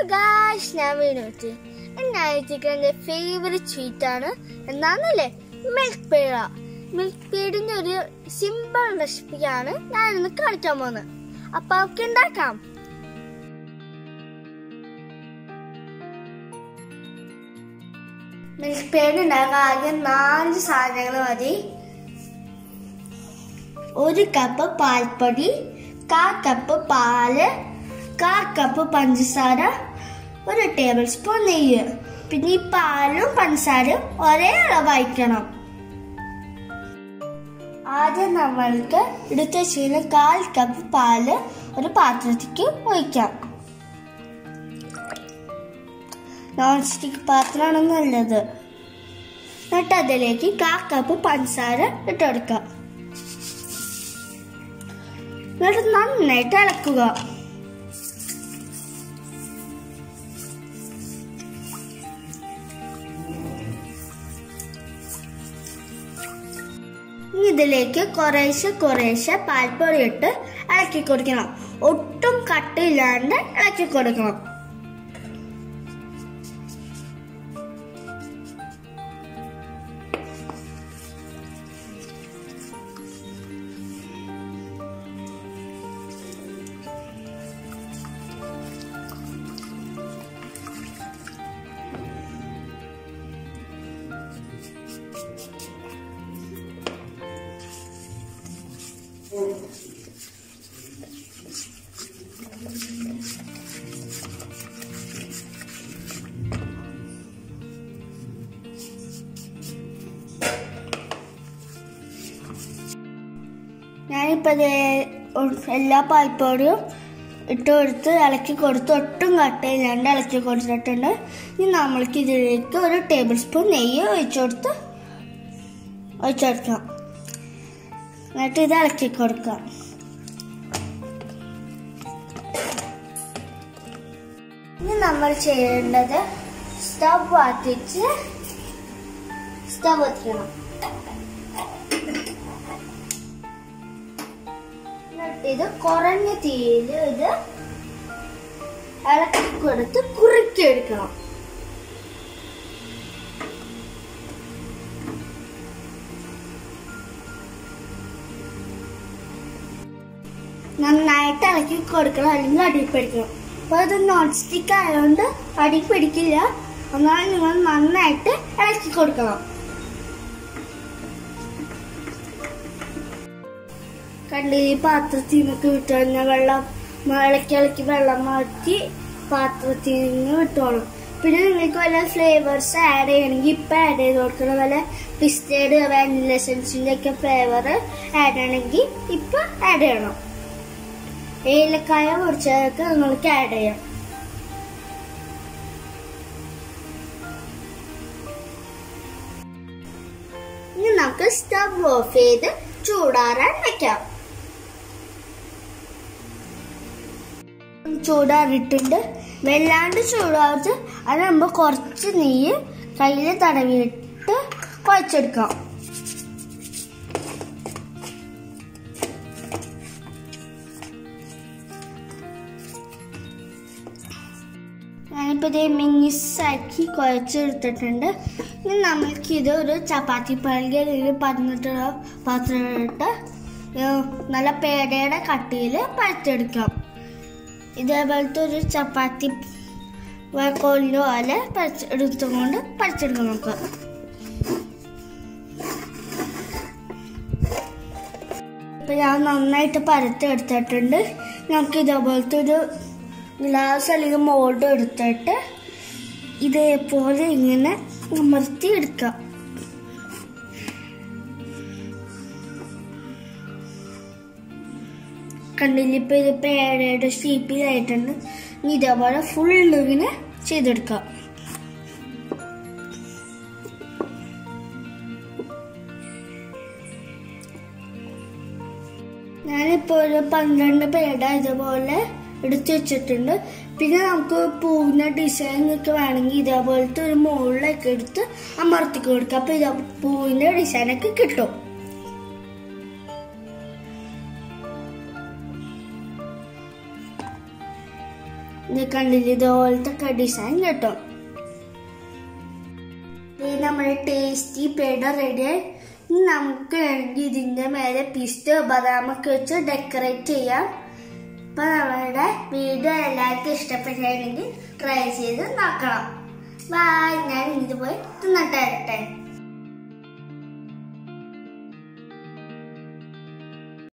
guys ഞാൻ വീണുട്ടി എന്നായിരിക്കും എൻ്റെ ഫേവറേറ്റ് സ്വീറ്റ് ആണ് എന്താണെന്നല്ലേ മിൽക്ക് പേട മിൽക്ക് പേടിന്റെ ഒരു സിമ്പിൾ റെസിപ്പിയാണ് ഞാൻ ഇന്ന് കാണിക്കാൻ പോകുന്നത് അപ്പൊ നമുക്ക് ഉണ്ടാക്കാം മിൽക്ക് പേട് ഉണ്ടാക്കാൻ ആദ്യം നാല് സാധനങ്ങൾ മതി ഒരു കപ്പ് പാൽപ്പൊടി കാ കപ്പ് പാല് കാ കപ്പ് പഞ്ചസാര ഒരു ടേബിൾ സ്പൂൺ നെയ്യ് പിന്നെ ഈ പാലും പഞ്ചസാരയും ഒരേ അളവായിരിക്കണം ആദ്യം നമ്മൾക്ക് എടുത്ത വെച്ചിരുന്ന കാൽ കപ്പ് പാല് ഒരു പാത്രത്തിലേക്ക് ഒഴിക്കാം നോൺ സ്റ്റിക്ക് പാത്രമാണ് നല്ലത് എന്നിട്ട് അതിലേക്ക് കാ കപ്പ് പഞ്ചസാര ഇട്ടെടുക്കാം എന്നിട്ട് നന്നായിട്ട് ഇളക്കുക ഇനി ഇതിലേക്ക് കുറേശ്ശെ കുറേശ്ശെ പാൽപ്പൊടി ഇട്ട് ഇളക്കി കൊടുക്കണം ഒട്ടും കട്ടില്ലാണ്ട് ഇളക്കി കൊടുക്കണം ഞാനിപ്പോൾ ദേ ഒ- എല്ലാ പാൽപ്പൊടിയും ഇട്ട് കൊടുത്ത് ഇളക്കി കൊടുത്ത് ഒട്ടും കട്ടയില്ലാണ്ട് ഇളക്കി കൊടുത്തിട്ടുണ്ട് ഇനി നമ്മൾക്ക് ഇതിലേക്ക് ഒരു ടേബിൾ സ്പൂൺ നെയ്യ് ഒഴിച്ചു കൊടുത്ത് ഒഴിച്ചു കൊടുക്കാം എന്നിട്ട് ഇത് ഇളക്കി കൊടുക്കാം ഇനി നമ്മൾ ചെയ്യേണ്ടത് സ്റ്റവ് കത്തിച്ച് സ്റ്റവ് കത്തിക്കണം എന്നിട്ട് ഇത് കുറഞ്ഞ തീയിൽ ഇത് ഇളക്കി കൊടുത്ത് കുറുക്കിയെടുക്കണം നന്നായിട്ട് ഇളക്കി കൊടുക്കണം അല്ലെങ്കിൽ അടി പിടിക്കണം അപ്പൊ അത് നോൺ സ്റ്റിക്ക് ആയതുകൊണ്ട് അടി പിടിക്കില്ല എന്നാൽ നിങ്ങൾ നന്നായിട്ട് ഇളക്കി കൊടുക്കണം കണ്ട് ഈ പാത്രത്തിൽ നിന്നൊക്കെ വിട്ടുകഴിഞ്ഞ വെള്ളം ഇളക്കി ഇളക്കി വെള്ളം മാറ്റി പാത്രത്തിൽ നിന്ന് വിട്ടോളും പിന്നെ നിങ്ങൾക്ക് വല്ല ഫ്ലേവേഴ്സ് ആഡ് ചെയ്യണമെങ്കിൽ ഇപ്പൊ ആഡ് ചെയ്ത് കൊടുക്കണം വല്ല പിസ്റ്റേഡ് വാനില എസൻസിന്റെ ഒക്കെ ഫ്ലേവർ ആഡ് ചെയ്യണമെങ്കിൽ ഇപ്പൊ ആഡ് ചെയ്യണം ഏലക്കായ പൊടിച്ചതൊക്കെ നിങ്ങൾക്ക് ആഡ് ചെയ്യാം ഇനി നമുക്ക് സ്റ്റവ് ഓഫ് ചെയ്ത് ചൂടാറാൻ വെക്കാം ചൂടാറിയിട്ടുണ്ട് വെല്ലാണ്ട് ചൂടാവത്ത് അത് നമ്മൾ കുറച്ച് നെയ്യ് കയ്യിൽ തടവിയിട്ട് കുഴച്ചെടുക്കാം ഞാനിപ്പോൾ ഇത് മിനിസാക്കി കുഴച്ചെടുത്തിട്ടുണ്ട് ഇനി നമ്മൾക്ക് ഇത് ഒരു ചപ്പാത്തി പലക അല്ലെങ്കിൽ പതിനെട്ടുള്ള പാത്രമിട്ട് നല്ല പേടയുടെ കട്ടിയിൽ പരത്തെടുക്കാം ഇതേപോലത്തെ ഒരു ചപ്പാത്തി കോലിൻ്റെ പോലെ പരച്ച് എടുത്തുകൊണ്ട് പരച്ചെടുക്കാം നമുക്ക് ഇപ്പം ഞാൻ നന്നായിട്ട് പരത്തെടുത്തിട്ടുണ്ട് നമുക്ക് ഇതേപോലത്തെ ഒരു ഗ്ലാസ് അല്ലെങ്കിൽ മോൾഡ് എടുത്തിട്ട് ഇതേപോലെ ഇങ്ങനെ അമർത്തി എടുക്കാം കണ്ടില്ല ഇപ്പൊ ഇത് പേടയുടെ ഷേപ്പിലായിട്ടുണ്ട് ഇനി ഇതേപോലെ ഫുൾ ഇങ്ങനെ ചെയ്തെടുക്കാം ഞാനിപ്പോ ഒരു പന്ത്രണ്ട് പേട ഇതുപോലെ എടുത്തു വെച്ചിട്ടുണ്ട് പിന്നെ നമുക്ക് പൂവിന്റെ ഡിസൈൻ ഒക്കെ വേണമെങ്കിൽ ഇതേപോലത്തെ ഒരു മുകളിലൊക്കെ എടുത്ത് അമർത്തി കൊടുക്കാം അപ്പൊ ഇത് പൂവിന്റെ ഡിസൈൻ ഒക്കെ കിട്ടും ഇത് കണ്ടില്ല ഇതുപോലത്തെ ഡിസൈൻ കിട്ടും ഇത് നമ്മുടെ ടേസ്റ്റി പേട റെഡി ഇനി നമുക്ക് വേണമെങ്കിൽ ഇതിന്റെ മേലെ പിസ്ത ബദാമൊക്കെ വെച്ച് ഡെക്കറേറ്റ് ചെയ്യാം അപ്പൊ നമ്മളുടെ വീഡിയോ എല്ലാവർക്കും ഇഷ്ടപ്പെട്ടിട്ടുണ്ടെങ്കിൽ ട്രൈ ചെയ്ത് നോക്കണം ബായ് ഞാൻ ഇതുപോയി തിന്നിട്ട് വരട്ടെ